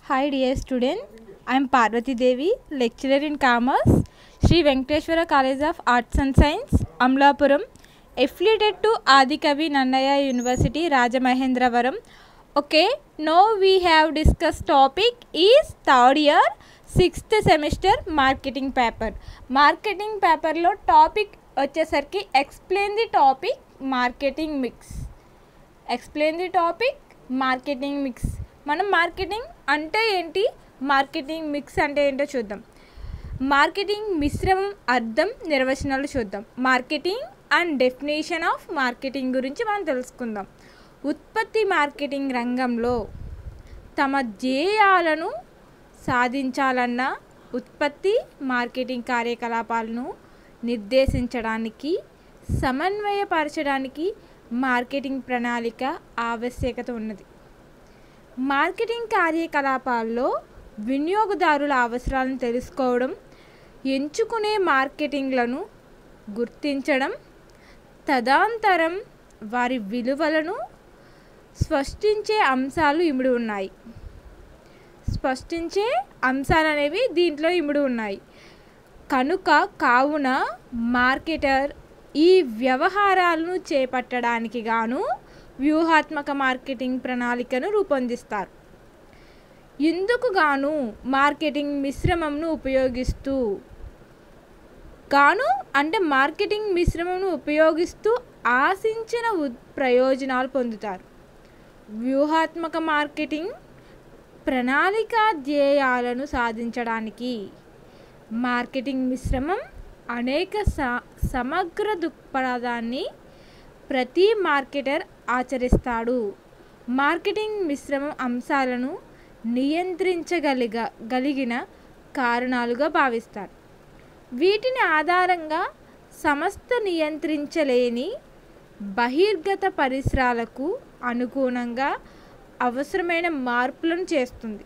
Hi dear student, I am Parvati Devi, lecturer in commerce, Sri Venkateshwara College of Arts and Science, Amlapuram, affiliated to Adikavi Nannaya University, Rajamahendravaram. Okay, now we have discussed topic is third year sixth semester marketing paper marketing పేపర్లో topic వచ్చేసరికి explain the topic marketing mix explain the topic marketing mix మనం marketing అంటే ఏంటి marketing mix అంటే ఏంటో చూద్దాం marketing మిశ్రమం అర్థం నిర్వచనాలు చూద్దాం marketing and definition of marketing గురించి మనం తెలుసుకుందాం ఉత్పత్తి మార్కెటింగ్ రంగంలో తమ ధ్యేయాలను సాధించాలన్న ఉత్పత్తి మార్కెటింగ్ కార్యకలాపాలను నిర్దేశించడానికి సమన్వయపరచడానికి మార్కెటింగ్ ప్రణాళిక ఆవశ్యకత ఉన్నది మార్కెటింగ్ కార్యకలాపాల్లో వినియోగదారుల అవసరాలను తెలుసుకోవడం ఎంచుకునే మార్కెటింగ్లను గుర్తించడం తదనంతరం వారి విలువలను స్పష్టించే అంశాలు ఇమిడి ఉన్నాయి స్పష్టించే అంశాలు అనేవి దీంట్లో ఇమిడి ఉన్నాయి కనుక కావున మార్కెటర్ ఈ వ్యవహారాలను చేపట్టడానికి గాను వ్యూహాత్మక మార్కెటింగ్ ప్రణాళికను రూపొందిస్తారు ఇందుకు గాను మార్కెటింగ్ మిశ్రమంను ఉపయోగిస్తూ గాను అంటే మార్కెటింగ్ మిశ్రమంను ఉపయోగిస్తూ ఆశించిన ఉద్- ప్రయోజనాలు పొందుతారు వ్యూహాత్మక మార్కెటింగ్ ప్రణాళిక ధ్యేయాలను సాధించడానికి మార్కెటింగ్ మిశ్రమం అనేక స సమగ్ర దృక్పథాన్ని ప్రతి మార్కెటర్ ఆచరిస్తాడు మార్కెటింగ్ మిశ్రమం అంశాలను నియంత్రించగలిగ గలిగిన కారణాలుగా భావిస్తారు వీటిని ఆధారంగా సంస్థ నియంత్రించలేని బహిర్గత పరిసరాలకు అనుగుణంగా అవసరమైన మార్పులను చేస్తుంది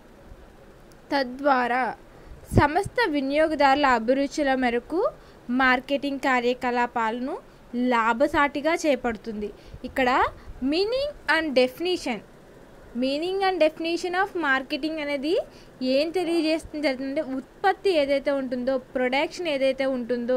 తద్వారా సంస్థ వినియోగదారుల అభిరుచుల మేరకు మార్కెటింగ్ కార్యకలాపాలను లాభసాటిగా చేపడుతుంది ఇక్కడ meaning and definition meaning and definition of marketing అనేది ఏం తెలియజేస్తుంది అంటే ఉత్పత్తి ఏదైతే ఉంటుందో ప్రొడక్షన్ ఏదైతే ఉంటుందో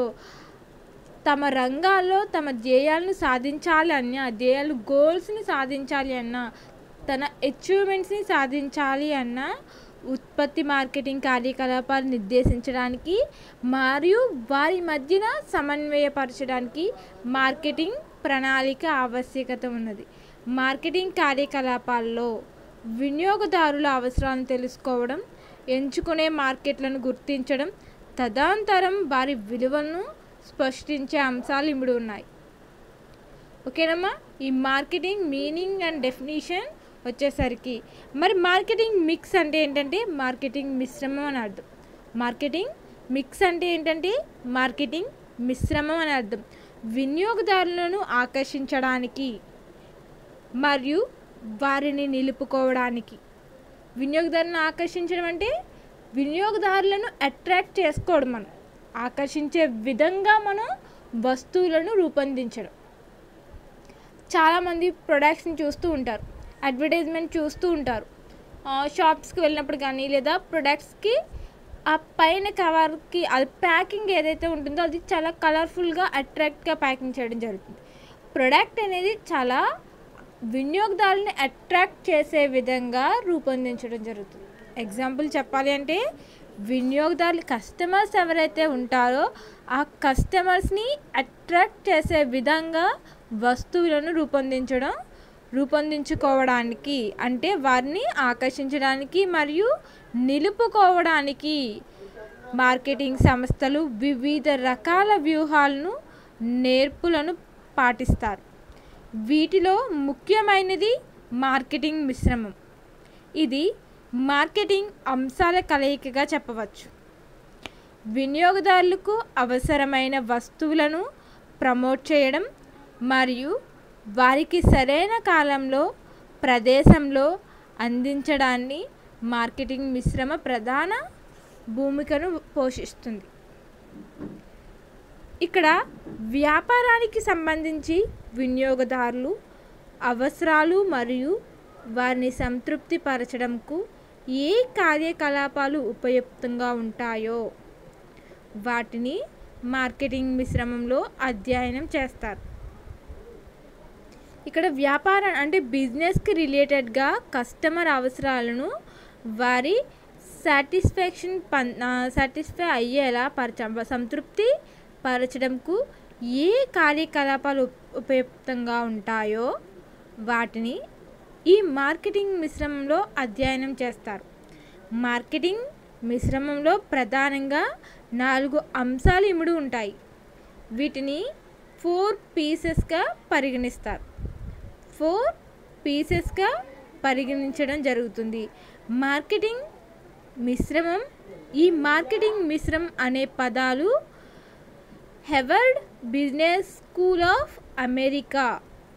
తమ రంగాల్లో తమ ధ్యేయాలను సాధించాలి అన్న ధ్యేయాలు గోల్స్ని సాధించాలి అన్న తన అచీవ్మెంట్స్ని సాధించాలి అన్న ఉత్పత్తి మార్కెటింగ్ కార్యకలాపాలు నిర్దేశించడానికి మరియు వారి మధ్యన సమన్వయపరచడానికి మార్కెటింగ్ ప్రణాళిక ఆవశ్యకత ఉన్నది మార్కెటింగ్ కార్యకలాపాల్లో వినియోగదారుల అవసరాలను తెలుసుకోవడం ఎంచుకునే మార్కెట్లను గుర్తించడం తదనంతరం వారి విలువలను స్పష్టించే అంశాలు ఇమిడి ఉన్నాయి ఓకేనమ్మా ఈ మార్కెటింగ్ మీనింగ్ అండ్ డెఫినేషన్ వచ్చేసరికి మరి మార్కెటింగ్ మిక్స్ అంటే ఏంటంటే మార్కెటింగ్ మిశ్రమం అని అర్థం మార్కెటింగ్ మిక్స్ అంటే ఏంటంటే మార్కెటింగ్ మిశ్రమం అని అర్థం వినియోగదారులను ఆకర్షించడానికి మరియు వారిని నిలుపుకోవడానికి వినియోగదారులను ఆకర్షించడం అంటే వినియోగదారులను అట్రాక్ట్ చేసుకోవడం మనం ఆకర్షించే విధంగా మనం వస్తువులను రూపొందించడం చాలామంది ప్రొడక్ట్స్ని చూస్తూ ఉంటారు అడ్వర్టైజ్మెంట్ చూస్తూ ఉంటారు షాప్స్కి వెళ్ళినప్పుడు కానీ లేదా ప్రొడక్ట్స్కి ఆ పైన కవర్కి అది ప్యాకింగ్ ఏదైతే ఉంటుందో అది చాలా కలర్ఫుల్గా అట్రాక్ట్గా ప్యాకింగ్ చేయడం జరుగుతుంది ప్రొడక్ట్ అనేది చాలా వినియోగదారుని అట్రాక్ట్ చేసే విధంగా రూపొందించడం జరుగుతుంది ఎగ్జాంపుల్ చెప్పాలి అంటే వినియోగదారులు కస్టమర్స్ ఎవరైతే ఉంటారో ఆ కస్టమర్స్ని అట్రాక్ట్ చేసే విధంగా వస్తువులను రూపొందించడం రూపొందించుకోవడానికి అంటే వారిని ఆకర్షించడానికి మరియు నిలుపుకోవడానికి మార్కెటింగ్ సంస్థలు వివిధ రకాల వ్యూహాలను నేర్పులను పాటిస్తారు వీటిలో ముఖ్యమైనది మార్కెటింగ్ మిశ్రమం ఇది మార్కెటింగ్ అంశాల కలయికగా చెప్పవచ్చు వినియోగదారులకు అవసరమైన వస్తువులను ప్రమోట్ చేయడం మరియు వారికి సరైన కాలంలో ప్రదేశంలో అందించడాన్ని మార్కెటింగ్ మిశ్రమ ప్రధాన భూమికను పోషిస్తుంది ఇక్కడ వ్యాపారానికి సంబంధించి వినియోగదారులు అవసరాలు మరియు వారిని సంతృప్తి పరచడంకు ఏ కార్యకలాపాలు ఉపయుక్తంగా ఉంటాయో వాటిని మార్కెటింగ్ మిశ్రమంలో అధ్యయనం చేస్తారు ఇక్కడ వ్యాపారం అంటే బిజినెస్కి రిలేటెడ్గా కస్టమర్ అవసరాలను వారి సాటిస్ఫాక్షన్ పన్ సాటిస్ఫై అయ్యేలా పరచ సంతృప్తి పరచడంకు ఏ కార్యకలాపాలు ఉప్- ఉపయుక్తంగా ఉంటాయో వాటిని ఈ మార్కెటింగ్ మిశ్రమంలో అధ్యయనం చేస్తారు మార్కెటింగ్ మిశ్రమంలో ప్రధానంగా నాలుగు అంశాలు ఇముడు ఉంటాయి వీటిని ఫోర్ పీసెస్గా పరిగణిస్తారు ఫోర్ పీసెస్గా పరిగణించడం జరుగుతుంది మార్కెటింగ్ మిశ్రమం ఈ మార్కెటింగ్ మిశ్రమం అనే పదాలు Harvard business school of America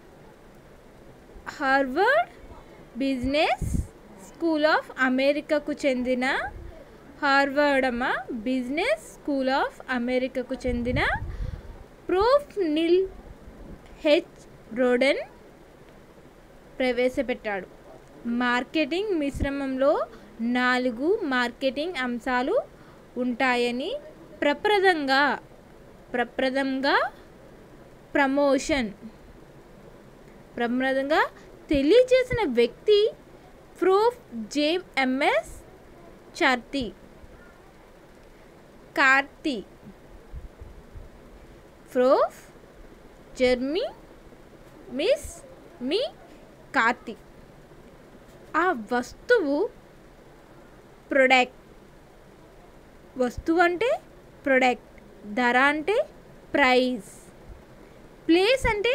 Harvard business school of అమెరికాకు చెందిన హార్వర్డ్ అమ్మ బిజినెస్ స్కూల్ ఆఫ్ అమెరికాకు చెందిన ప్రూఫ్ నిల్ హెచ్ రోడెన్ ప్రవేశపెట్టాడు మార్కెటింగ్ మిశ్రమంలో నాలుగు మార్కెటింగ్ అంశాలు ఉంటాయని ప్రప్రదంగా ప్రప్రదంగా ప్రమోషన్ ప్రమాదంగా తెలియజేసిన వ్యక్తి ప్రూఫ్ జేమ్ ఎంఎస్ చార్తి కార్తి ప్రూఫ్ జర్మీ మిస్ మీ కార్తి ఆ వస్తువు ప్రొడక్ట్ వస్తువు అంటే ప్రొడక్ట్ ధర అంటే ప్రైస్ ప్లేస్ అంటే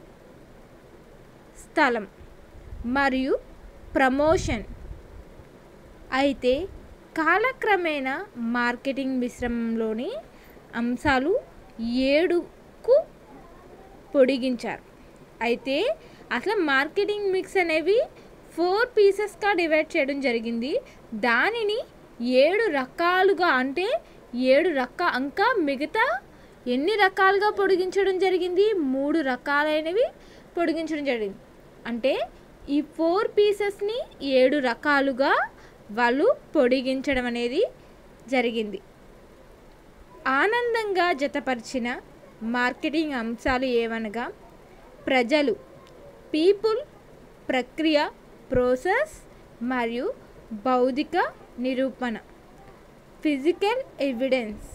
స్థలం మరియు ప్రమోషన్ అయితే కాలక్రమేణా మార్కెటింగ్ మిశ్రమంలోని అంశాలు ఏడుకు పొడిగించారు అయితే అసలు మార్కెటింగ్ మిక్స్ అనేవి ఫోర్ పీసెస్గా డివైడ్ చేయడం జరిగింది దానిని ఏడు రకాలుగా అంటే ఏడు రక ఇంకా మిగతా ఎన్ని రకాలుగా పొడిగించడం జరిగింది మూడు రకాలైనవి పొడిగించడం జరిగింది అంటే ఈ ఫోర్ పీసెస్ని ఏడు రకాలుగా వాళ్ళు పొడిగించడం అనేది జరిగింది ఆనందంగా జతపరిచిన మార్కెటింగ్ అంశాలు ఏవనగా ప్రజలు పీపుల్ ప్రక్రియ ప్రోసెస్ మరియు భౌతిక నిరూపణ ఫిజికల్ ఎవిడెన్స్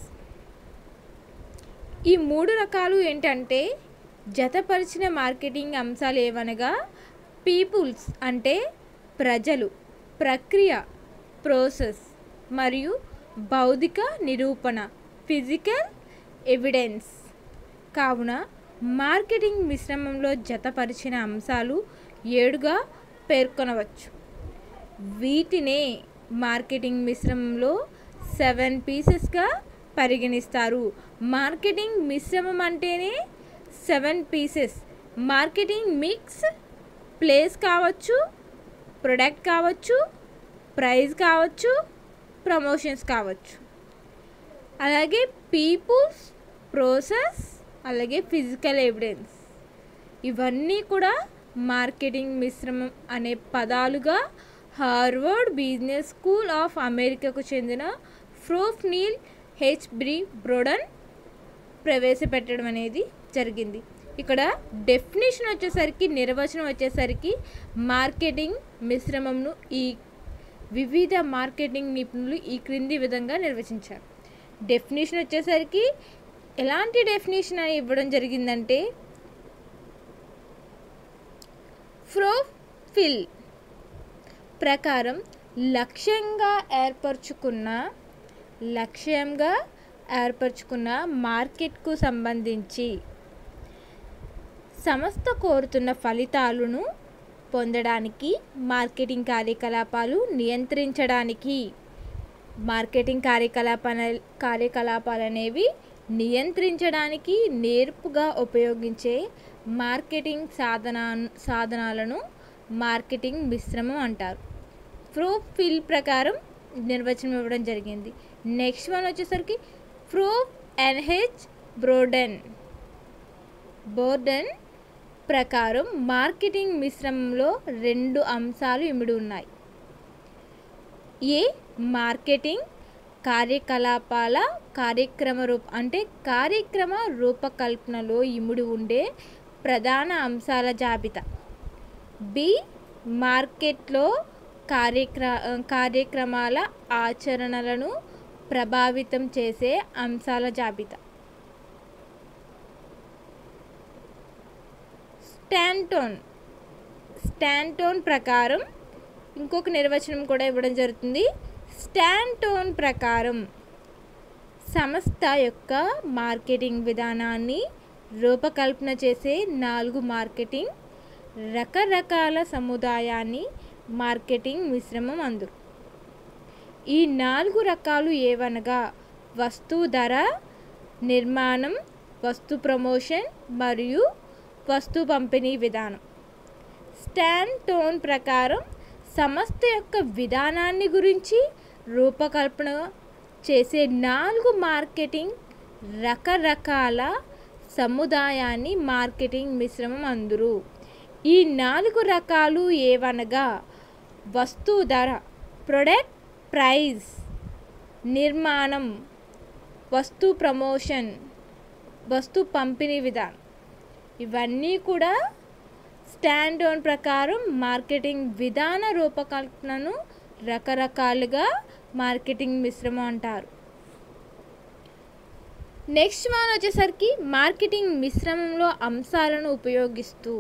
ఈ మూడు రకాలు ఏంటంటే జతపరిచిన మార్కెటింగ్ అంశాలు ఏవనగా పీపుల్స్ అంటే ప్రజలు ప్రక్రియ ప్రోసెస్ మరియు భౌతిక నిరూపణ ఫిజికల్ ఎవిడెన్స్ కావున మార్కెటింగ్ మిశ్రమంలో జతపరిచిన అంశాలు ఏడుగా పేర్కొనవచ్చు వీటినే మార్కెటింగ్ మిశ్రమంలో సెవెన్ పీసెస్గా పరిగణిస్తారు మార్కెటింగ్ మిశ్రమం అంటేనే seven Ps marketing mix place కావచ్చు ప్రొడక్ట్ కావచ్చు ప్రైస్ కావచ్చు ప్రమోషన్స్ కావచ్చు అలాగే పీపుల్స్ ప్రోసెస్ అలాగే ఫిజికల్ ఎవిడెన్స్ ఇవన్నీ కూడా మార్కెటింగ్ మిశ్రమం అనే పదాలుగా హార్వర్డ్ బిజినెస్ స్కూల్ ఆఫ్ అమెరికాకు చెందిన ఫ్రూఫ్ నీల్ హెచ్ బ్రి బ్రోడన్ ప్రవేశపెట్టడం అనేది జరిగింది ఇక్కడ డెఫినేషన్ వచ్చేసరికి నిర్వచనం వచ్చేసరికి మార్కెటింగ్ మిశ్రమంను ఈ వివిధ మార్కెటింగ్ నిపుణులు ఈ క్రింది విధంగా నిర్వచించారు డెఫినేషన్ వచ్చేసరికి ఎలాంటి డెఫినేషన్ అని ఇవ్వడం జరిగిందంటే ఫ్రోఫిల్ ప్రకారం లక్ష్యంగా ఏర్పరచుకున్న లక్ష్యంగా ఏర్పరచుకున్న మార్కెట్కు సంబంధించి సంస్థ కోరుతున్న ఫలితాలను పొందడానికి మార్కెటింగ్ కార్యకలాపాలు నియంత్రించడానికి మార్కెటింగ్ కార్యకలాపాల కార్యకలాపాలు అనేవి నియంత్రించడానికి నేర్పుగా ఉపయోగించే మార్కెటింగ్ సాధన సాధనాలను మార్కెటింగ్ మిశ్రమం అంటారు ప్రూఫ్ ఫిల్ ప్రకారం నిర్వచనం ఇవ్వడం జరిగింది నెక్స్ట్ వన్ వచ్చేసరికి ప్రూఫ్ ఎన్హెచ్ బ్రోడెన్ బోర్డెన్ ప్రకారం మార్కెటింగ్ మిశ్రమంలో రెండు అంశాలు ఇమిడి ఉన్నాయి ఏ మార్కెటింగ్ కార్యకలాపాల కార్యక్రమ రూప అంటే కార్యక్రమ రూపకల్పనలో ఇముడి ఉండే ప్రధాన అంశాల జాబితా బి మార్కెట్లో కార్యక్ర కార్యక్రమాల ఆచరణలను ప్రభావితం చేసే అంశాల జాబితా స్టాంటోన్ స్టాంటోన్ ప్రకారం ఇంకొక నిర్వచనం కూడా ఇవ్వడం జరుగుతుంది స్టాంటోన్ ప్రకారం సంస్థ యొక్క మార్కెటింగ్ విధానాన్ని రూపకల్పన చేసే నాలుగు మార్కెటింగ్ రకరకాల సముదాయాన్ని మార్కెటింగ్ మిశ్రమం అందరు ఈ నాలుగు రకాలు ఏవనగా వస్తువు ధర నిర్మాణం వస్తు ప్రమోషన్ మరియు వస్తు పంపిణీ విధానం స్టాన్ టోన్ ప్రకారం సంస్థ యొక్క విధానాన్ని గురించి రూపకల్పన చేసే నాలుగు మార్కెటింగ్ రకరకాల సముదాయాన్ని మార్కెటింగ్ మిశ్రమం అందరు ఈ నాలుగు రకాలు ఏవనగా వస్తువు ధర ప్రొడక్ట్ ప్రైస్ నిర్మాణం వస్తు ప్రమోషన్ వస్తు పంపిణీ విధానం ఇవన్నీ కూడా స్టాండ్ ఓన్ ప్రకారం మార్కెటింగ్ విధాన రూపకల్పనను రకరకాలుగా మార్కెటింగ్ మిశ్రమం అంటారు నెక్స్ట్ వన్ వచ్చేసరికి మార్కెటింగ్ మిశ్రమంలో అంశాలను ఉపయోగిస్తూ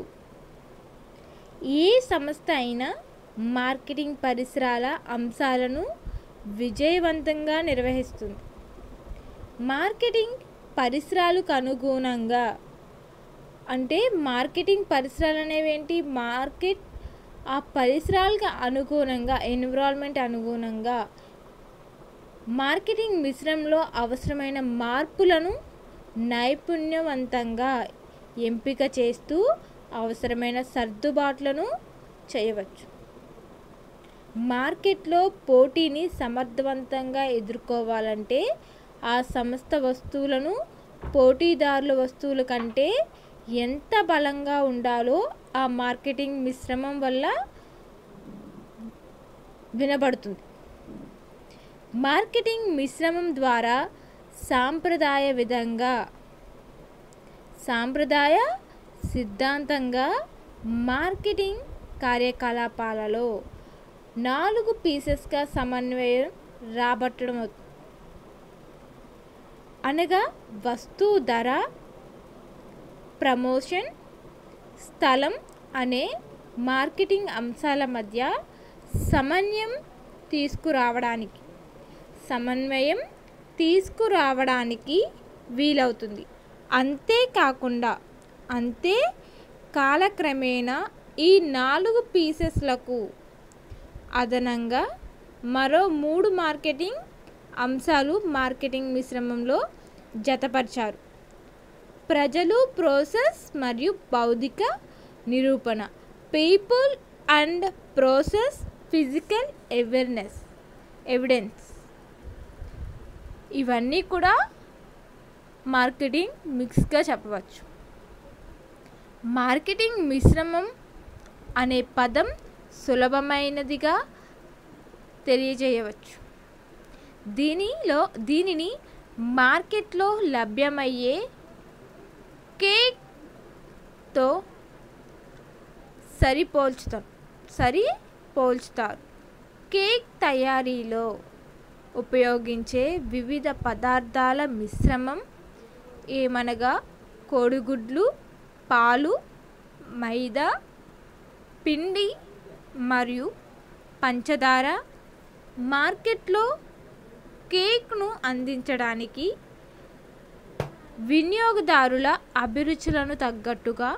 ఏ సంస్థ అయినా మార్కెటింగ్ పరిసరాల అంశాలను విజయవంతంగా నిర్వహిస్తుంది మార్కెటింగ్ పరిసరాలకు అనుగుణంగా అంటే మార్కెటింగ్ పరిసరాలు అనేవి ఏంటి మార్కెట్ ఆ పరిసరాలకు అనుగుణంగా ఎన్విరాన్మెంట్ అనుగుణంగా మార్కెటింగ్ మిశ్రమంలో అవసరమైన మార్పులను నైపుణ్యవంతంగా ఎంపిక చేస్తూ అవసరమైన సర్దుబాట్లను చేయవచ్చు మార్కెట్లో పోటీని సమర్థవంతంగా ఎదుర్కోవాలంటే ఆ సంస్థ వస్తువులను పోటీదారుల వస్తువుల కంటే ఎంత బలంగా ఉండాలో ఆ మార్కెటింగ్ మిశ్రమం వల్ల వినబడుతుంది మార్కెటింగ్ మిశ్రమం ద్వారా సాంప్రదాయ విధంగా సాంప్రదాయ సిద్ధాంతంగా మార్కెటింగ్ కార్యకలాపాలలో నాలుగు పీసెస్గా సమన్వయం రాబట్టడం అవుతుంది అనగా వస్తువు ధర ప్రమోషన్ స్థలం అనే మార్కెటింగ్ అంశాల మధ్య సమన్వయం తీసుకురావడానికి సమన్వయం తీసుకురావడానికి వీలవుతుంది అంతేకాకుండా అంతే కాలక్రమేణా ఈ నాలుగు పీసెస్లకు అదనంగా మరో మూడు మార్కెటింగ్ అంశాలు మార్కెటింగ్ మిశ్రమంలో జతపరిచారు ప్రజలు ప్రోసెస్ మరియు బౌద్ధిక నిరూపణ people and process physical awareness evidence ఇవన్నీ కూడా మార్కెటింగ్ మిక్స్గా చెప్పవచ్చు మార్కెటింగ్ మిశ్రమం అనే పదం సులభమైనదిగా తెలియజేయవచ్చు దీనిలో దీనిని మార్కెట్లో లభ్యమయ్యే కేక్తో సరిపోల్చుతారు సరి పోల్చుతారు కేక్ తయారీలో ఉపయోగించే వివిధ పదార్థాల మిశ్రమం ఏమనగా కోడిగుడ్లు పాలు మైదా పిండి మరియు పంచదార మార్కెట్లో కేక్ను అందించడానికి వినియోగదారుల అభిరుచులను తగ్గట్టుగా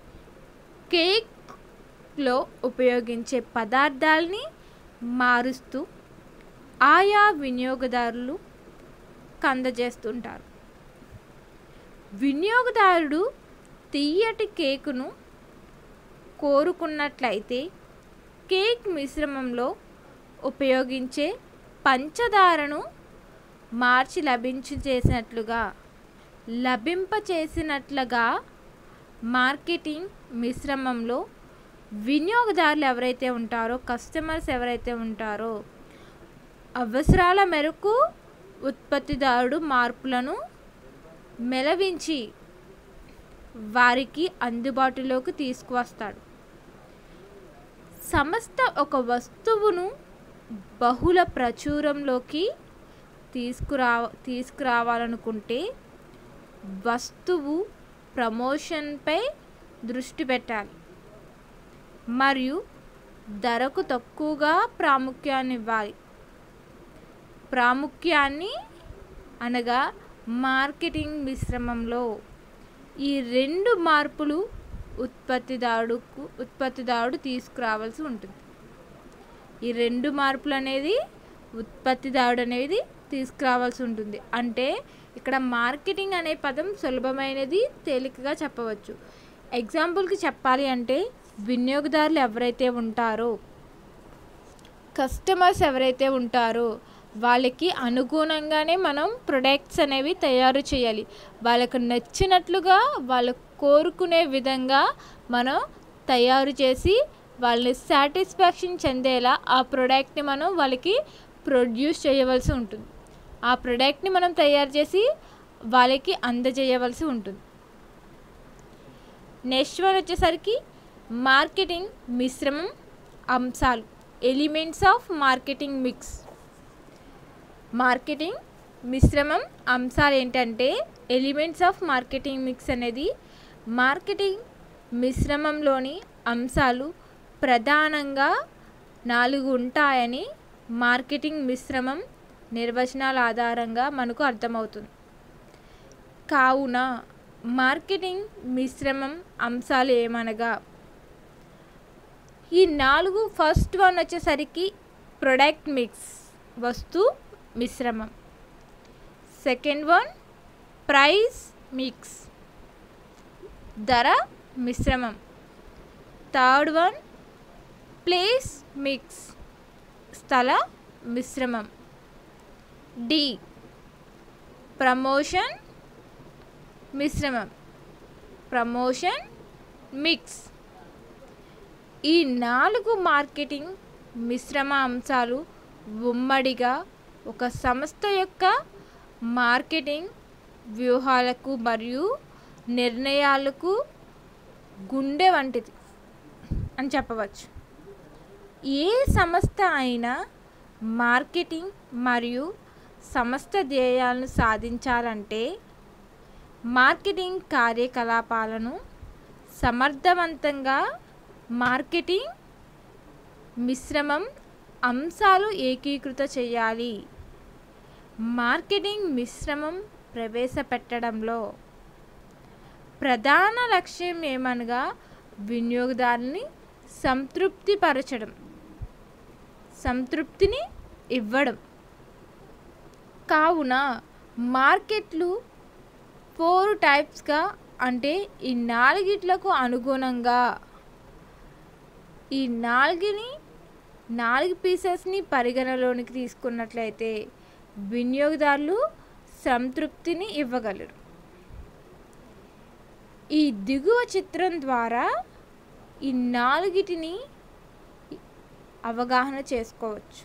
కేక్లో ఉపయోగించే పదార్థాలని మారుస్తూ ఆయా వినియోగదారులు కందజేస్తుంటారు వినియోగదారుడు తీయటి కేకును కోరుకున్నట్లయితే కేక్ మిశ్రమంలో ఉపయోగించే పంచదారను మార్చి లభించి చేసినట్లుగా లభింపచేసినట్లుగా మార్కెటింగ్ మిశ్రమంలో వినియోగదారులు ఎవరైతే ఉంటారో కస్టమర్స్ ఎవరైతే ఉంటారో అవసరాల మేరకు ఉత్పత్తిదారుడు మార్పులను మెలవించి వారికి అందుబాటులోకి తీసుకువస్తాడు సంస్థ ఒక వస్తువును బహుళ ప్రచురంలోకి తీసుకురా తీసుకురావాలనుకుంటే వస్తువు ప్రమోషన్పై దృష్టి పెట్టాలి మరియు ధరకు తక్కువగా ప్రాముఖ్యాన్ని ఇవ్వాలి ప్రాముఖ్యాన్ని అనగా మార్కెటింగ్ మిశ్రమంలో ఈ రెండు మార్పులు ఉత్పత్తిదారుడుకు ఉత్పత్తిదారుడు తీసుకురావాల్సి ఉంటుంది ఈ రెండు మార్పులు అనేది ఉత్పత్తిదారుడు అనేది తీసుకురావాల్సి ఉంటుంది అంటే ఇక్కడ మార్కెటింగ్ అనే పదం సులభమైనది తేలికగా చెప్పవచ్చు ఎగ్జాంపుల్కి చెప్పాలి అంటే వినియోగదారులు ఎవరైతే ఉంటారో కస్టమర్స్ ఎవరైతే ఉంటారో వాళ్ళకి అనుగుణంగానే మనం ప్రొడక్ట్స్ అనేవి తయారు చేయాలి వాళ్ళకు నచ్చినట్లుగా వాళ్ళు కోరుకునే విధంగా మనం తయారు చేసి వాళ్ళని సాటిస్ఫాక్షన్ చెందేలా ఆ ప్రోడక్ట్ని మనం వాళ్ళకి ప్రొడ్యూస్ చేయవలసి ఉంటుంది ఆ ప్రోడక్ట్ని మనం తయారు చేసి వాళ్ళకి అందజేయవలసి ఉంటుంది నెక్స్ట్ వన్ వచ్చేసరికి మార్కెటింగ్ మిశ్రమం అంశాలు elements of marketing mix marketing మిశ్రమం అంశాలు ఏంటంటే ఎలిమెంట్స్ ఆఫ్ మార్కెటింగ్ మిక్స్ అనేది మార్కెటింగ్ మిశ్రమంలోని అంశాలు ప్రధానంగా నాలుగు ఉంటాయని మార్కెటింగ్ మిశ్రమం నిర్వచనాల ఆధారంగా మనకు అర్థమవుతుంది కావున మార్కెటింగ్ మిశ్రమం అంశాలు ఏమనగా ఈ నాలుగు ఫస్ట్ వన్ వచ్చేసరికి ప్రొడక్ట్ మిక్స్ వస్తు మిశ్రమం సెకండ్ వన్ ప్రైస్ మిక్స్ ధర మిశ్రమం థర్డ్ వన్ ప్లేస్ మిక్స్ స్థల మిశ్రమం డి ప్రమోషన్ మిశ్రమం ప్రమోషన్ మిక్స్ ఈ నాలుగు మార్కెటింగ్ మిశ్రమ అంశాలు ఉమ్మడిగా ఒక సంస్థ యొక్క మార్కెటింగ్ వ్యూహాలకు మరియు నిర్ణయాలకు గుండె వంటిది అని చెప్పవచ్చు ఏ సంస్థ అయినా మార్కెటింగ్ మరియు సంస్థ ధ్యేయాలను సాధించాలంటే మార్కెటింగ్ కార్యకలాపాలను సమర్థవంతంగా మార్కెటింగ్ మిశ్రమం అంశాలు ఏకీకృత చేయాలి మార్కెటింగ్ మిశ్రమం ప్రవేశపెట్టడంలో ప్రధాన లక్ష్యం ఏమనగా వినియోగదారుని సంతృప్తిపరచడం సంతృప్తిని ఇవ్వడం కావున మార్కెట్లు ఫోర్ టైప్స్గా అంటే ఈ నాలుగిట్లకు అనుగుణంగా ఈ నాలుగుని నాలుగు పీసెస్ని పరిగణలోనికి తీసుకున్నట్లయితే వినియోగదారులు సంతృప్తిని ఇవ్వగలరు ఈ దిగువ చిత్రం ద్వారా ఈ నాలుగిటిని అవగాహన చేసుకోవచ్చు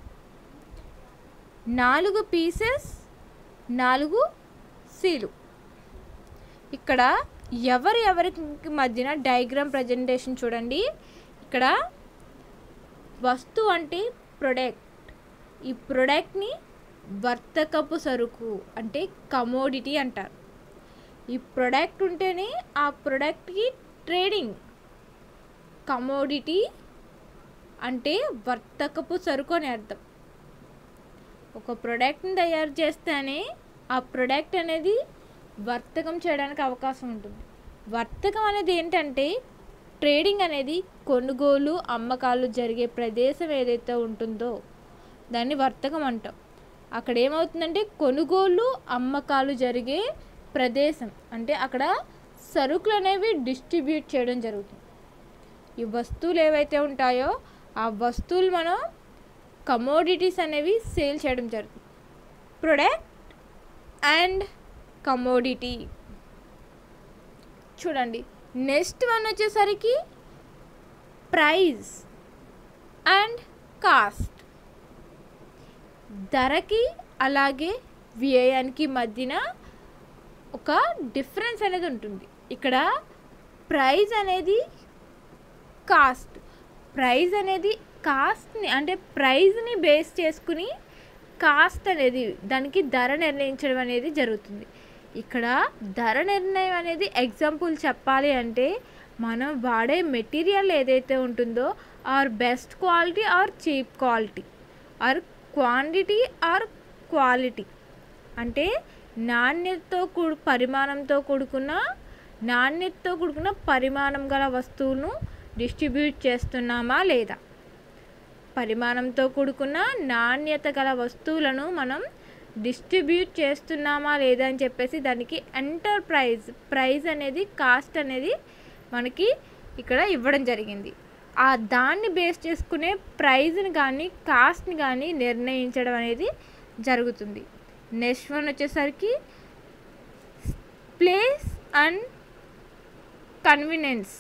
నాలుగు పీసెస్ నాలుగు సీలు ఇక్కడ ఎవరి ఎవరికి మధ్యన డయాగ్రామ్ ప్రజెంటేషన్ చూడండి ఇక్కడ వస్తువు అంటే ప్రొడక్ట్ ఈ ప్రొడక్ట్ని వర్తకపు సరుకు అంటే కమోడిటీ అంటారు ఈ ప్రొడక్ట్ ఉంటేనే ఆ ప్రొడక్ట్కి ట్రేడింగ్ కమోడిటీ అంటే వర్తకపు సరుకు అని అర్థం ఒక ప్రోడక్ట్ని తయారు చేస్తేనే ఆ ప్రోడక్ట్ అనేది వర్తకం చేయడానికి అవకాశం ఉంటుంది వర్తకం అనేది ఏంటంటే ట్రేడింగ్ అనేది కొనుగోలు అమ్మకాలు జరిగే ప్రదేశం ఏదైతే ఉంటుందో దాన్ని వర్తకం అంటాం అక్కడ ఏమవుతుందంటే కొనుగోలు అమ్మకాలు జరిగే ప్రదేశం అంటే అక్కడ సరుకులు అనేవి డిస్ట్రిబ్యూట్ చేయడం జరుగుతుంది ఈ వస్తువులు ఏవైతే ఉంటాయో ఆ వస్తువులు మనం కమోడిటీస్ అనేవి సేల్ చేయడం జరుగుతుంది ప్రొడక్ట్ అండ్ కమోడిటీ చూడండి నెక్స్ట్ వన్ వచ్చేసరికి ప్రైస్ అండ్ కాస్ట్ ధరకి అలాగే వ్యయానికి మధ్యన ఒక డిఫరెన్స్ అనేది ఉంటుంది ఇక్కడ ప్రైస్ అనేది కాస్ట్ ప్రైస్ అనేది కాస్ట్ని అంటే ప్రైస్ని బేస్ చేసుకుని కాస్ట్ అనేది దానికి ధర నిర్ణయించడం అనేది జరుగుతుంది ఇక్కడ ధర నిర్ణయం అనేది ఎగ్జాంపుల్ చెప్పాలి అంటే మనం వాడే మెటీరియల్ ఏదైతే ఉంటుందో or best quality or cheap quality or quantity or quality అంటే నాణ్యతతో కూడు పరిమాణంతో కూడుకున్న నాణ్యతతో కూడుకున్న పరిమాణం గల వస్తువును డిస్ట్రిబ్యూట్ చేస్తున్నామా లేదా పరిమాణంతో కూడుకున్న నాణ్యత గల వస్తువులను మనం డిస్ట్రిబ్యూట్ చేస్తున్నామా లేదా అని చెప్పేసి దానికి ఎంటర్ప్రైజ్ ప్రైజ్ అనేది కాస్ట్ అనేది మనకి ఇక్కడ ఇవ్వడం జరిగింది ఆ దాన్ని బేస్ చేసుకునే ప్రైజ్ని కానీ కాస్ట్ని కానీ నిర్ణయించడం అనేది జరుగుతుంది నెక్స్ట్ వన్ వచ్చేసరికి ప్లేస్ అండ్ కన్వీనియన్స్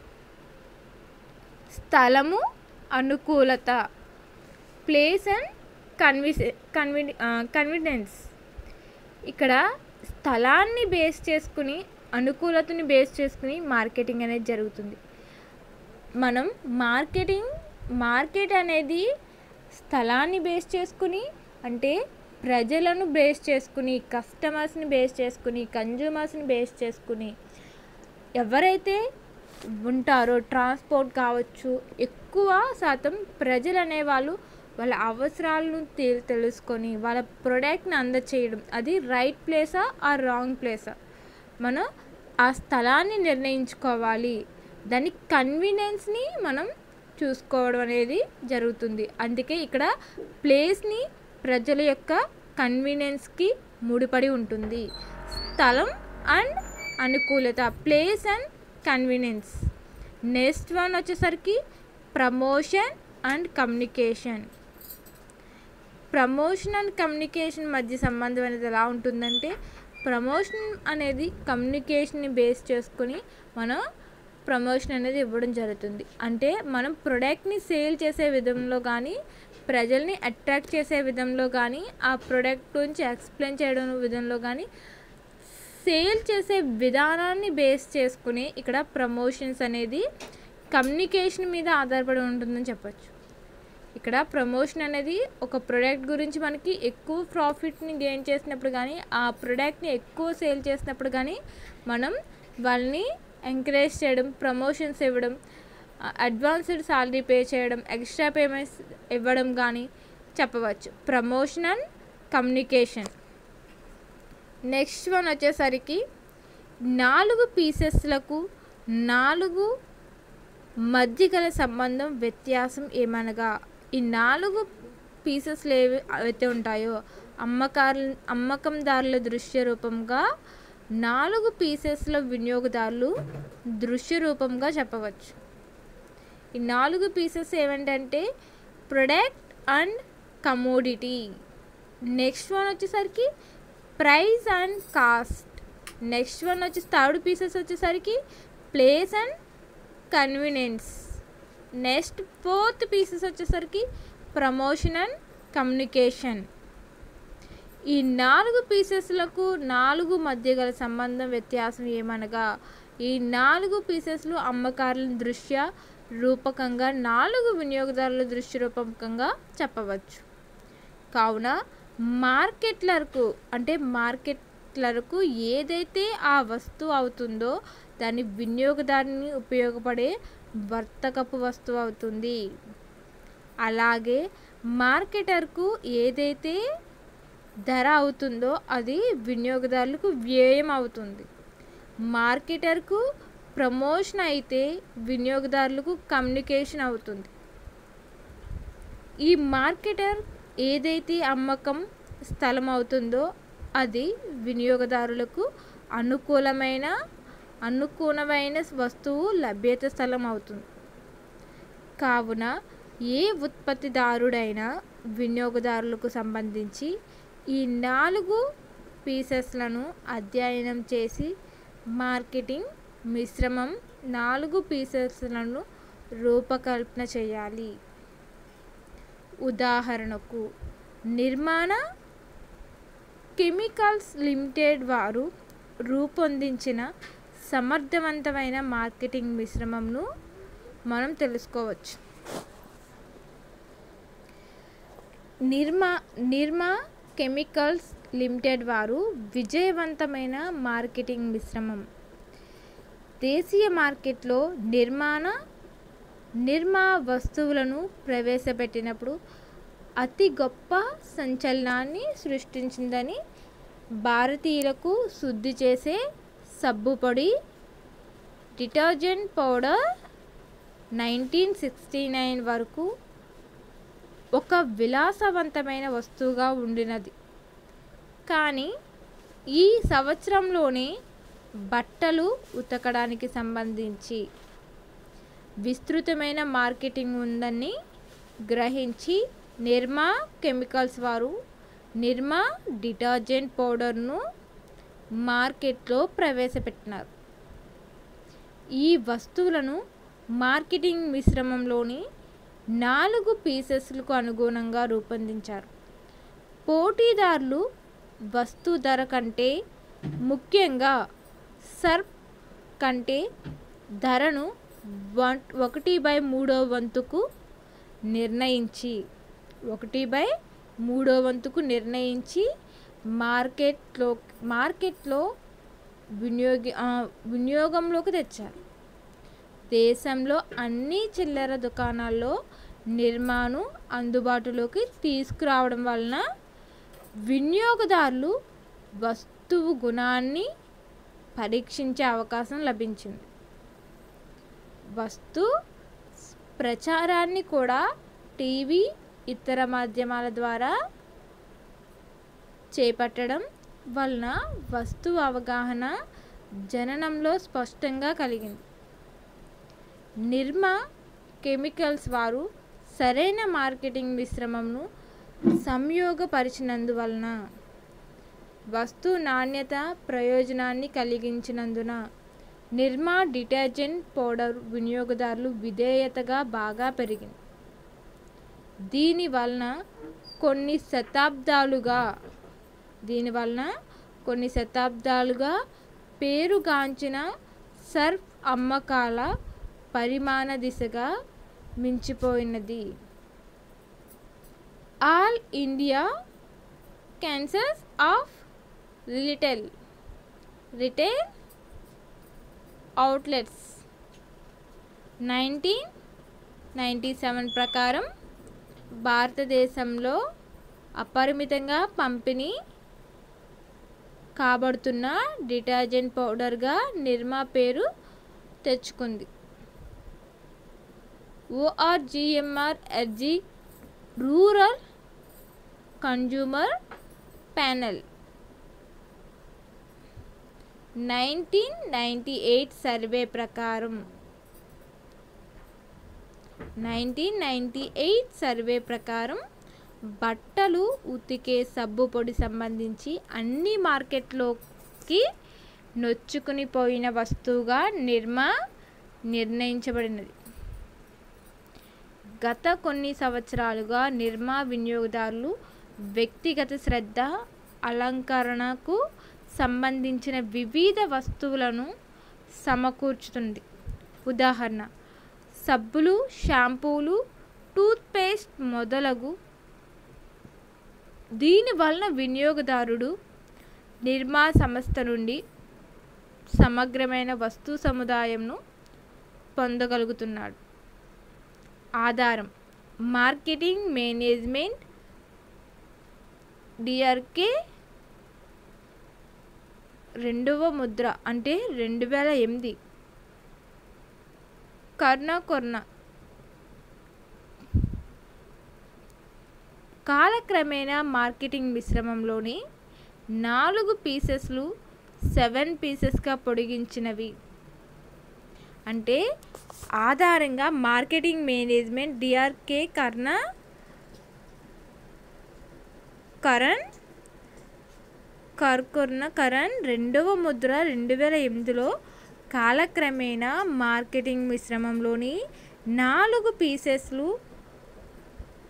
స్థలము అనుకూలత ప్లేస్ అండ్ కన్విసే కన్వీ కన్వీనియన్స్ ఇక్కడ స్థలాన్ని బేస్ చేసుకుని అనుకూలతని బేస్ చేసుకుని మార్కెటింగ్ అనేది జరుగుతుంది మనం మార్కెటింగ్ మార్కెట్ అనేది స్థలాన్ని బేస్ చేసుకుని అంటే ప్రజలను బేస్ చేసుకుని కస్టమర్స్ని బేస్ చేసుకుని కన్జ్యూమర్స్ని బేస్ చేసుకుని ఎవరైతే ఉంటారో ట్రాన్స్పోర్ట్ కావచ్చు ఎక్కువ శాతం ప్రజలు అనేవాళ్ళు వాళ్ళ అవసరాలను తె తెలుసుకొని వాళ్ళ ప్రోడక్ట్ని అందచేయడం అది రైట్ ప్లేసా ఆ రాంగ్ ప్లేసా మనం ఆ స్థలాన్ని నిర్ణయించుకోవాలి దాని కన్వీనియన్స్ని మనం చూసుకోవడం అనేది జరుగుతుంది అందుకే ఇక్కడ ప్లేస్ని ప్రజల యొక్క కన్వీనియన్స్కి ముడిపడి ఉంటుంది స్థలం అండ్ అనుకూలత place and convenience next one వచ్చేసరికి promotion and communication promotion and communication మధ్య సంబంధం అనేది ఎలా ఉంటుందంటే ప్రమోషన్ అనేది కమ్యూనికేషన్ని బేస్ చేసుకొని మనం ప్రమోషన్ అనేది ఇవ్వడం జరుగుతుంది అంటే మనం ప్రొడక్ట్ని సేల్ చేసే విధంలో కానీ ప్రజల్ని అట్రాక్ట్ చేసే విధంలో కానీ ఆ ప్రోడక్ట్ గురించి ఎక్స్ప్లెయిన్ చేయడం విధంలో కానీ సేల్ చేసే విధానాన్ని బేస్ చేసుకుని ఇక్కడ ప్రమోషన్స్ అనేది కమ్యూనికేషన్ మీద ఆధారపడి ఉంటుందని చెప్పచ్చు ఇక్కడ ప్రమోషన్ అనేది ఒక ప్రోడక్ట్ గురించి మనకి ఎక్కువ ప్రాఫిట్ని గెయిన్ చేసినప్పుడు కానీ ఆ ప్రోడక్ట్ని ఎక్కువ సేల్ చేసినప్పుడు కానీ మనం వాళ్ళని ఎంకరేజ్ చేయడం ప్రమోషన్స్ ఇవ్వడం అడ్వాన్స్డ్ సాలరీ పే చేయడం ఎక్స్ట్రా పేమెంట్స్ ఇవ్వడం కానీ చెప్పవచ్చు promotion and communication next one వచ్చేసరికి నాలుగు పీసెస్లకు నాలుగు మధ్య గల సంబంధం వ్యత్యాసం ఏమనగా ఈ నాలుగు పీసెస్లు ఏవి అయితే ఉంటాయో అమ్మకారు అమ్మకందారుల దృశ్య రూపంగా నాలుగు పీసెస్ల వినియోగదారులు దృశ్య రూపంగా చెప్పవచ్చు ఈ నాలుగు పీసెస్ ఏమిటంటే product and commodity next one వచ్చేసరికి price and cost next one వచ్చి థర్డ్ పీసెస్ వచ్చేసరికి place and convenience next fourth Ps వచ్చేసరికి ప్రమోషన్ అండ్ కమ్యూనికేషన్ ఈ నాలుగు పీసెస్లకు నాలుగు మధ్య గల సంబంధం వ్యత్యాసం ఏమనగా ఈ నాలుగు పీసెస్లు అమ్మకారుల దృశ్య రూపకంగా నాలుగు వినియోగదారుల దృశ్య రూపకంగా చెప్పవచ్చు కావున మార్కెట్లకు అంటే మార్కెట్లకు ఏదైతే ఆ వస్తువు అవుతుందో దాని వినియోగదారుని ఉపయోగపడే వర్తకపు వస్తువు అవుతుంది అలాగే మార్కెటర్కు ఏదైతే ధర అవుతుందో అది వినియోగదారులకు వ్యయం అవుతుంది మార్కెటర్కు ప్రమోషన్ అయితే వినియోగదారులకు కమ్యూనికేషన్ అవుతుంది ఈ మార్కెటర్ ఏదైతే అమ్మకం స్థలం అవుతుందో అది వినియోగదారులకు అనుకూలమైన అనుకూలమైన వస్తువు లభ్యత స్థలం అవుతుంది కావున ఏ ఉత్పత్తిదారుడైనా వినియోగదారులకు సంబంధించి ఈ నాలుగు పీసెస్లను అధ్యయనం చేసి మార్కెటింగ్ మిశ్రమం నాలుగు పీసెస్లను రూపకల్పన చేయాలి ఉదాహరణకు నిర్మాణ కెమికల్స్ లిమిటెడ్ వారు రూపొందించిన సమర్థవంతమైన మార్కెటింగ్ మిశ్రమంను మనం తెలుసుకోవచ్చు నిర్మా నిర్మా కెమికల్స్ లిమిటెడ్ వారు విజయవంతమైన మార్కెటింగ్ మిశ్రమం దేశీయ మార్కెట్లో నిర్మాణ నిర్మా వస్తువులను ప్రవేశపెట్టినప్పుడు అతి గొప్ప సంచలనాన్ని సృష్టించిందని భారతీయులకు శుద్ధి చేసే సబ్బు పొడి detergent powder nineteen sixty nine వరకు ఒక విలాసవంతమైన వస్తువుగా ఉండినది కానీ ఈ సంవత్సరంలోనే బట్టలు ఉతకడానికి సంబంధించి విస్తృతమైన మార్కెటింగ్ ఉందని గ్రహించి నిర్మా కెమికల్స్ వారు నిర్మా డిటర్జెంట్ పౌడర్ను మార్కెట్లో ప్రవేశపెట్టినారు ఈ వస్తువులను మార్కెటింగ్ మిశ్రమంలోని నాలుగు పీసెస్లకు అనుగుణంగా రూపొందించారు పోటీదారులు వస్తు ధర కంటే ముఖ్యంగా సర్ప్ కంటే ధరను వన్ ఒకటి బై మూడో వంతుకు నిర్ణయించి ఒకటి బై మూడో వంతుకు నిర్ణయించి మార్కెట్లో మార్కెట్లో వినియోగి ఆ, వినియోగంలోకి తెచ్చారు దేశంలో అన్ని చిల్లర దుకాణాల్లో నిర్మాను అందుబాటులోకి తీసుకురావడం వలన వినియోగదారులు వస్తువు గుణాన్ని పరీక్షించే అవకాశం లభించింది వస్తు ప్రచారాన్ని కూడా టీవీ ఇతర మాధ్యమాల ద్వారా చేపట్టడం వలన వస్తువు అవగాహన జననంలో స్పష్టంగా కలిగింది నిర్మా కెమికల్స్ వారు సరైన మార్కెటింగ్ మిశ్రమంను సంయోగపరిచినందువలన వస్తువు నాణ్యత ప్రయోజనాన్ని కలిగించినందున నిర్మా డిటర్జెంట్ పౌడర్ వినియోగదారులు విధేయతగా బాగా పెరిగింది దీని వలన కొన్ని శతాబ్దాలుగా దీని వలన కొన్ని శతాబ్దాలుగా పేరుగాంచిన సర్ఫ్ అమ్మకాల పరిమాణ దిశగా మించిపోయినది ఆల్ ఇండియా క్యాన్సర్స్ of retail retail outlets nineteen ninety seven ప్రకారం భారతదేశంలో అపరిమితంగా పంపిణీ కాబడుతున్న డిటర్జెంట్ పౌడర్గా నిర్మా పేరు తెచ్చుకుంది ఓఆర్జిఎంఆర్ ఎర్జీ rural consumer panel nineteen ninety eight survey ప్రకారం నైన్టీన్ నైంటీ ఎయిట్ సర్వే ప్రకారం బట్టలు ఉతికే సబ్బు పొడి సంబంధించి అన్ని మార్కెట్లోకి నొచ్చుకుని పోయిన వస్తువుగా నిర్మా నిర్ణయించబడినది గత కొన్ని సంవత్సరాలుగా నిర్మా వినియోగదారులు వ్యక్తిగత శ్రద్ధ అలంకరణకు సంబంధించిన వివిధ వస్తువులను సమకూర్చుతుంది ఉదాహరణ సబ్బులు షాంపూలు టూత్పేస్ట్ మొదలగు దీని వలన వినియోగదారుడు నిర్మా సంస్థ నుండి సమగ్రమైన వస్తు సముదాయంను పొందగలుగుతున్నాడు ఆధారం మార్కెటింగ్ మేనేజ్మెంట్ డిఆర్కే రెండవ ముద్ర అంటే రెండు వేల ఎనిమిది కర్ణ కొర్ణ కాలక్రమేణా మార్కెటింగ్ మిశ్రమంలోని నాలుగు పీసెస్లు సెవెన్ పీసెస్గా పొడిగించినవి అంటే ఆధారంగా మార్కెటింగ్ మేనేజ్మెంట్ డిఆర్కే కర్ణ కరణ్ కర్కొర్ణ కరణ్ రెండవ ముద్ర రెండు వేల ఎనిమిదిలో కాలక్రమేణా మార్కెటింగ్ మిశ్రమంలోని నాలుగు పీసెస్లు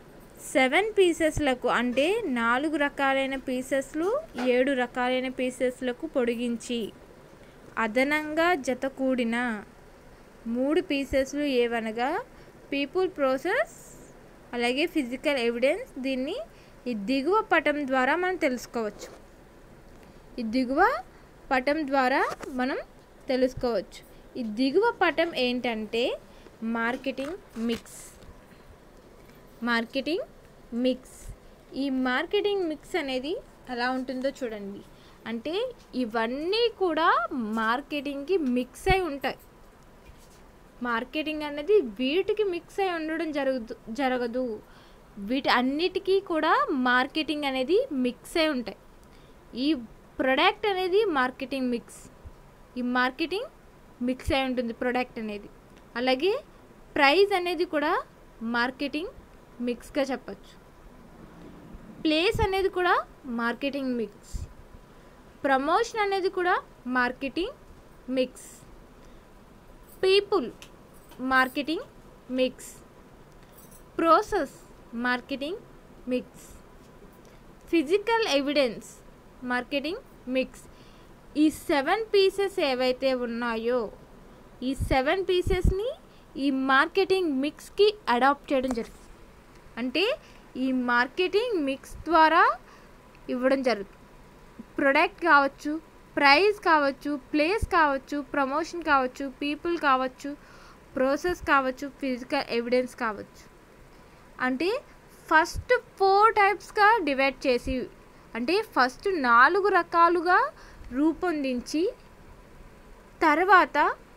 సెవెన్ పీసెస్లకు అంటే నాలుగు రకాలైన పీసెస్లు ఏడు రకాలైన పీసెస్లకు పొడిగించి అదనంగా జత కూడిన మూడు పీసెస్లు ఏవనగా పీపుల్ ప్రాసెస్ అలాగే ఫిజికల్ ఎవిడెన్స్ దీన్ని ఈ దిగువ పటం ద్వారా మనం తెలుసుకోవచ్చు ఈ దిగువ పటం ద్వారా మనం తెలుసుకోవచ్చు ఈ దిగువ పటం ఏంటంటే మార్కెటింగ్ మిక్స్ మార్కెటింగ్ మిక్స్ ఈ మార్కెటింగ్ మిక్స్ అనేది ఎలా ఉంటుందో చూడండి అంటే ఇవన్నీ కూడా మార్కెటింగ్కి మిక్స్ అయి ఉంటాయి మార్కెటింగ్ అనేది వీటికి మిక్స్ అయి ఉండడం జరగదు జరగదు వీటి అన్నిటికీ కూడా మార్కెటింగ్ అనేది మిక్స్ అయి ఉంటాయి ఈ ప్రొడక్ట్ అనేది మార్కెటింగ్ మిక్స్ ఈ మార్కెటింగ్ మిక్స్ అయి ఉంటుంది ప్రొడక్ట్ అనేది అలాగే ప్రైస్ అనేది కూడా మార్కెటింగ్ మిక్స్గా చెప్పచ్చు ప్లేస్ అనేది కూడా మార్కెటింగ్ మిక్స్ ప్రమోషన్ అనేది కూడా marketing mix people marketing mix process marketing mix physical evidence marketing mix ఈ సెవెన్ పీసెస్ ఏవైతే ఉన్నాయో ఈ సెవెన్ పీసెస్ని ఈ మార్కెటింగ్ మిక్స్కి అడాప్ట్ చేయడం జరుగుతుంది అంటే ఈ మార్కెటింగ్ మిక్స్ ద్వారా ఇవ్వడం జరుగుతుంది ప్రొడక్ట్ కావచ్చు ప్రైస్ కావచ్చు ప్లేస్ కావచ్చు ప్రమోషన్ కావచ్చు పీపుల్ కావచ్చు ప్రోసెస్ కావచ్చు ఫిజికల్ ఎవిడెన్స్ కావచ్చు అంటే ఫస్ట్ ఫోర్ టైప్స్గా డివైడ్ చేసి అంటే ఫస్ట్ నాలుగు రకాలుగా రూపొందించి తర్వాత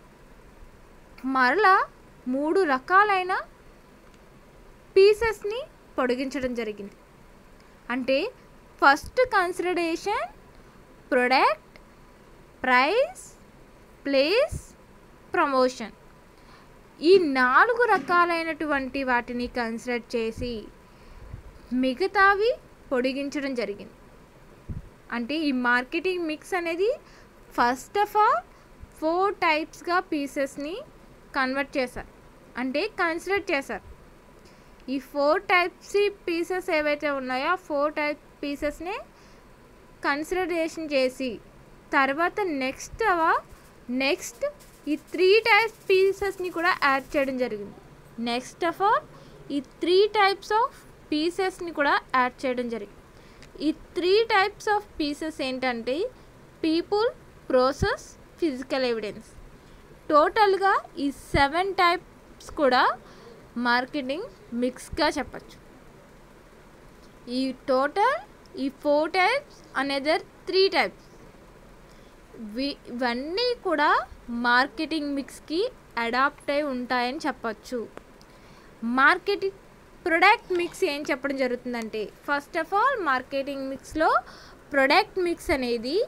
మరలా మూడు రకాలైన పీసెస్ని పొడిగించడం జరిగింది అంటే first consideration product price place promotion ఈ నాలుగు రకాలైనటువంటి వాటిని కన్సిడర్ చేసి మిగతావి పొడిగించడం జరిగింది అంటే ఈ మార్కెటింగ్ మిక్స్ అనేది ఫస్ట్ ఆఫ్ ఆల్ ఫోర్ టైప్స్గా పీసెస్ని కన్వర్ట్ చేశారు అంటే కన్సిడర్ చేశారు ఈ ఫోర్ టైప్స్ పీసెస్ ఏవైతే ఉన్నాయో ఆ ఫోర్ టైప్ పీసెస్ని కన్సిడరేషన్ చేసి తర్వాత నెక్స్ట్ నెక్స్ట్ ఈ త్రీ టైప్స్ పీసెస్ని కూడా యాడ్ చేయడం జరిగింది నెక్స్ట్ ఆఫ్ ఆల్ ఈ త్రీ టైప్స్ ఆఫ్ పీసెస్ని కూడా యాడ్ చేయడం జరిగింది ఈ త్రీ టైప్స్ ఆఫ్ పీసెస్ ఏంటంటే పీపుల్ ప్రోసెస్ ఫిజికల్ ఎవిడెన్స్ టోటల్గా ఈ సెవెన్ టైప్స్ కూడా మార్కెటింగ్ మిక్స్గా చెప్పచ్చు ఈ టోటల్ ఈ four types another three types ఇవన్నీ కూడా మార్కెటింగ్ మిక్స్కి అడాప్ట్ అయి ఉంటాయని చెప్పచ్చు మార్కెటింగ్ ప్రొడక్ట్ మిక్స్ ఏం చెప్పడం జరుగుతుందంటే ఫస్ట్ ఆఫ్ ఆల్ మార్కెటింగ్ మిక్స్లో ప్రొడక్ట్ మిక్స్ అనేది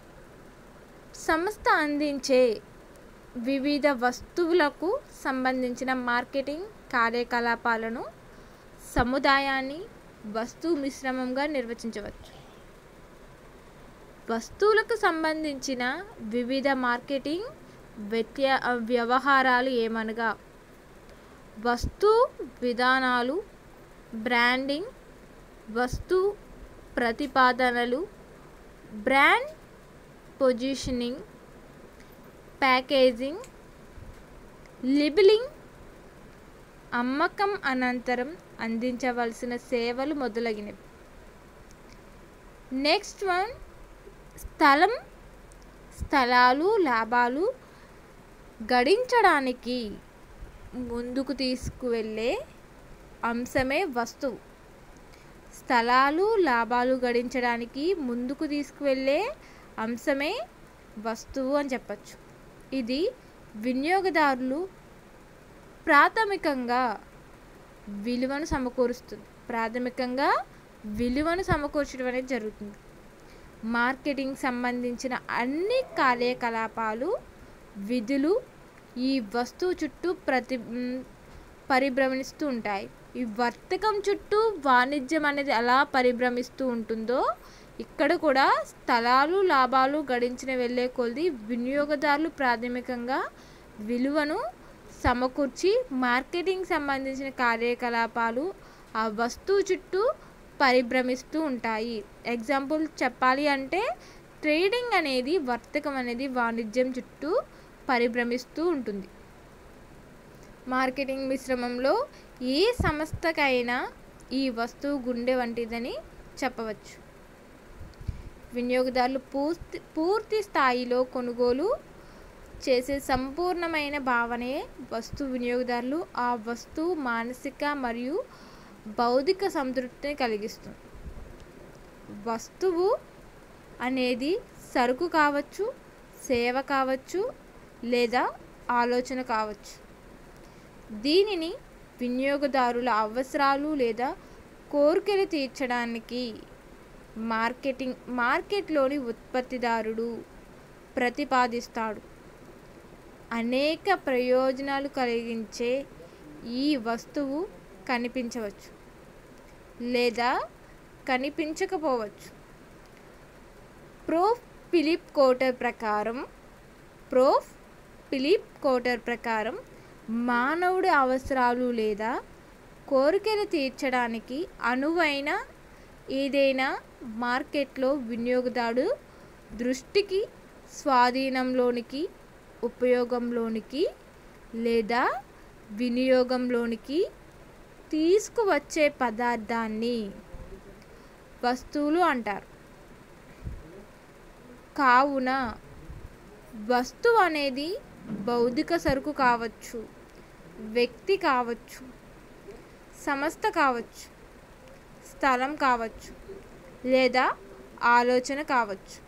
సంస్థ అందించే వివిధ వస్తువులకు సంబంధించిన మార్కెటింగ్ కార్యకలాపాలను సముదాయాన్ని వస్తువు మిశ్రమంగా నిర్వచించవచ్చు వస్తువులకు సంబంధించిన వివిధ మార్కెటింగ్ వ్యత్య వ్యవహారాలు ఏమనగా వస్తు విధానాలు బ్రాండింగ్ వస్తు ప్రతిపాదనలు బ్రాండ్ పొజిషనింగ్ ప్యాకేజింగ్ లిబిలింగ్ అమ్మకం అనంతరం అందించవలసిన సేవలు మొదలగినవి నెక్స్ట్ వన్ స్థలం స్థలాలు లాభాలు గడించడానికి ముందుకు తీసుకువెళ్ళే అంశమే వస్తువు స్థలాలు లాభాలు గడించడానికి ముందుకు తీసుకువెళ్ళే అంశమే వస్తువు అని చెప్పచ్చు ఇది వినియోగదారులు ప్రాథమికంగా విలువను సమకూరుస్తుంది ప్రాథమికంగా విలువను సమకూర్చడం అనేది జరుగుతుంది మార్కెటింగ్ సంబంధించిన అన్ని కార్యకలాపాలు విధులు ఈ వస్తువు చుట్టూ ప్రతి పరిభ్రమిస్తూ ఉంటాయి ఈ వర్తకం చుట్టూ వాణిజ్యం అనేది ఎలా పరిభ్రమిస్తూ ఉంటుందో ఇక్కడ కూడా స్థలాలు లాభాలు గడించిన వెళ్ళే కొలది వినియోగదారులు ప్రాథమికంగా విలువను సమకూర్చి మార్కెటింగ్ సంబంధించిన కార్యకలాపాలు ఆ వస్తువు చుట్టూ పరిభ్రమిస్తూ ఉంటాయి ఎగ్జాంపుల్ చెప్పాలి అంటే ట్రేడింగ్ అనేది వర్తకం అనేది వాణిజ్యం చుట్టూ పరిభ్రమిస్తూ ఉంటుంది మార్కెటింగ్ మిశ్రమంలో ఏ సంస్థకైనా ఈ వస్తువు గుండె వంటిదని చెప్పవచ్చు వినియోగదారులు పూర్తి పూర్తి స్థాయిలో కొనుగోలు చేసే సంపూర్ణమైన భావనే వస్తు వినియోగదారులు ఆ వస్తువు మానసిక మరియు బౌద్ధిక సంతృప్తిని కలిగిస్తుంది వస్తువు అనేది సరుకు కావచ్చు సేవ కావచ్చు లేదా ఆలోచన కావచ్చు దీనిని వినియోగదారుల అవసరాలు లేదా కోరికలు తీర్చడానికి మార్కెటింగ్ మార్కెట్లోని ఉత్పత్తిదారుడు ప్రతిపాదిస్తాడు అనేక ప్రయోజనాలు కలిగించే ఈ వస్తువు కనిపించవచ్చు లేదా కనిపించకపోవచ్చు ప్రోఫ్ ఫిలిప్ కోటర్ ప్రకారం ప్రోఫ్ ఫిలిప్ కోటర్ ప్రకారం మానవుడి అవసరాలు లేదా కోరికలు తీర్చడానికి అనువైన ఏదైనా మార్కెట్లో వినియోగదారుడు దృష్టికి స్వాధీనంలోనికి ఉపయోగంలోనికి లేదా వినియోగంలోనికి తీసుకువచ్చే పదార్థాన్ని వస్తువులు అంటారు కావున వస్తువు అనేది భౌతిక సరుకు కావచ్చు వ్యక్తి కావచ్చు సంస్థ కావచ్చు స్థలం కావచ్చు లేదా ఆలోచన కావచ్చు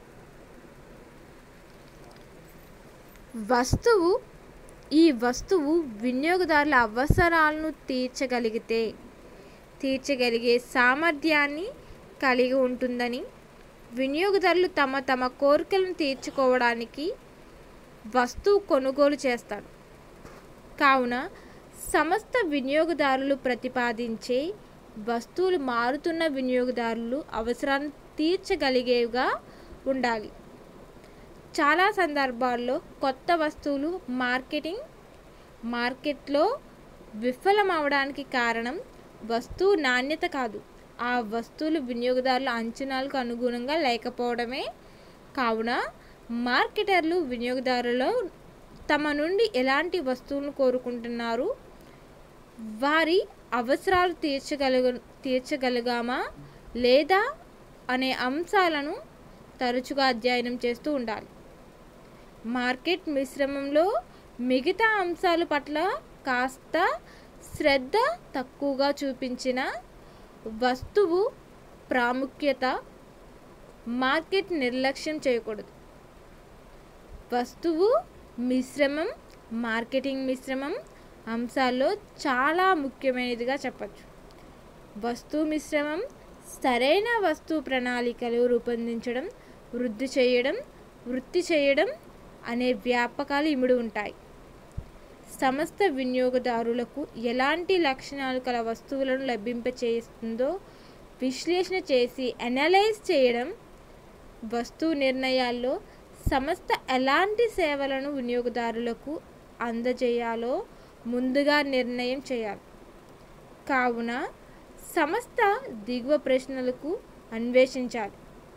వస్తువు ఈ వస్తువు వినియోగదారుల అవసరాలను తీర్చగలిగితే తీర్చగలిగే సామర్థ్యాన్ని కలిగి ఉంటుందని వినియోగదారులు తమ తమ కోరికలను తీర్చుకోవడానికి వస్తువు కొనుగోలు చేస్తారు కావున సమస్త వినియోగదారులు ప్రతిపాదించే వస్తువులు మారుతున్న వినియోగదారులు అవసరాన్ని తీర్చగలిగేవిగా ఉండాలి చాలా సందర్భాల్లో కొత్త వస్తువులు మార్కెటింగ్ మార్కెట్లో విఫలమవడానికి కారణం వస్తువు నాణ్యత కాదు ఆ వస్తువులు వినియోగదారుల అంచనాలకు అనుగుణంగా లేకపోవడమే కావున మార్కెటర్లు వినియోగదారులు తమ నుండి ఎలాంటి వస్తువులను కోరుకుంటున్నారు వారి అవసరాలు తీర్చగలుగ తీర్చగలిగామా లేదా అనే అంశాలను తరచుగా అధ్యయనం చేస్తూ ఉండాలి మార్కెట్ మిశ్రమంలో మిగతా అంశాల పట్ల కాస్త శ్రద్ధ తక్కువగా చూపించిన వస్తువు ప్రాముఖ్యత మార్కెట్ నిర్లక్ష్యం చేయకూడదు వస్తువు మిశ్రమం మార్కెటింగ్ మిశ్రమం అంశాల్లో చాలా ముఖ్యమైనదిగా చెప్పచ్చు వస్తువు మిశ్రమం సరైన వస్తువు ప్రణాళికలు రూపొందించడం వృద్ధి చేయడం వృత్తి చేయడం అనే వ్యాపకాలు ఇమిడి ఉంటాయి సమస్త వినియోగదారులకు ఎలాంటి లక్షణాలు కల వస్తువులను లభింపచేస్తుందో విశ్లేషణ చేసి అనలైజ్ చేయడం వస్తువు నిర్ణయాల్లో సంస్థ ఎలాంటి సేవలను వినియోగదారులకు అందజేయాలో ముందుగా నిర్ణయం చేయాలి కావున సంస్థ దిగువ ప్రశ్నలకు అన్వేషించాలి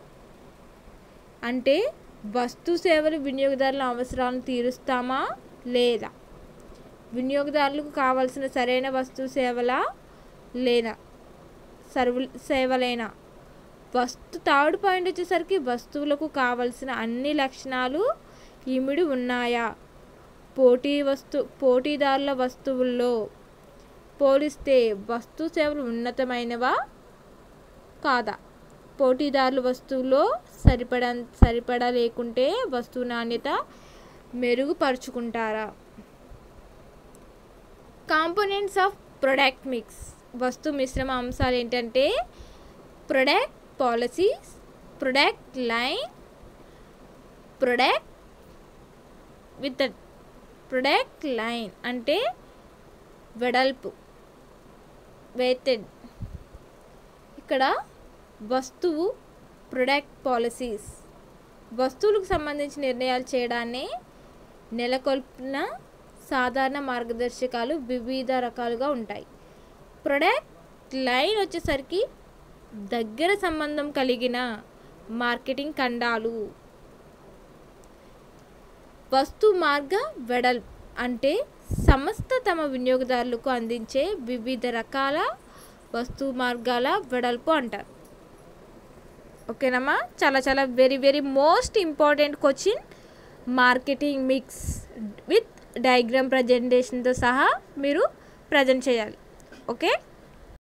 అంటే వస్తు సేవలు వినియోగదారుల అవసరాలను తీరుస్తామా లేదా వినియోగదారులకు కావాల్సిన సరైన వస్తు సేవలా లేదా సర్వు సేవలేనా వస్తు థర్డ్ పాయింట్ వచ్చేసరికి వస్తువులకు కావలసిన అన్ని లక్షణాలు ఇమిడి ఉన్నాయా పోటీ వస్తు పోటీదారుల వస్తువుల్లో పోలిస్తే వస్తు సేవలు ఉన్నతమైనవా కాదా పోటీదారుల వస్తువులో సరిపడ సరిపడా లేకుంటే వస్తువు నాణ్యత మెరుగుపరుచుకుంటారా కాంపోనెంట్స్ ఆఫ్ ప్రొడక్ట్ మిక్స్ వస్తు మిశ్రమ అంశాలు ఏంటంటే product policies product line product with product line అంటే వెడల్పు వెయిటెడ్ ఇక్కడ వస్తువు ప్రొడక్ట్ పాలసీస్ వస్తువులకు సంబంధించిన నిర్ణయాలు చేయడాన్ని నెలకొల్పిన సాధారణ మార్గదర్శకాలు వివిధ రకాలుగా ఉంటాయి ప్రొడక్ట్ నెక్స్ట్ లైన్ వచ్చేసరికి దగ్గర సంబంధం కలిగిన మార్కెటింగ్ ఖండాలు వస్తు మార్గ వెడల్ అంటే సంస్థ తమ వినియోగదారులకు అందించే వివిధ రకాల వస్తు మార్గాల వెడల్పు అంటారు ఓకేనమ్మా చాలా చాలా very very most important question marketing mix with diagram ప్రజెంటేషన్తో సహా మీరు ప్రజెంట్ చేయాలి ఓకే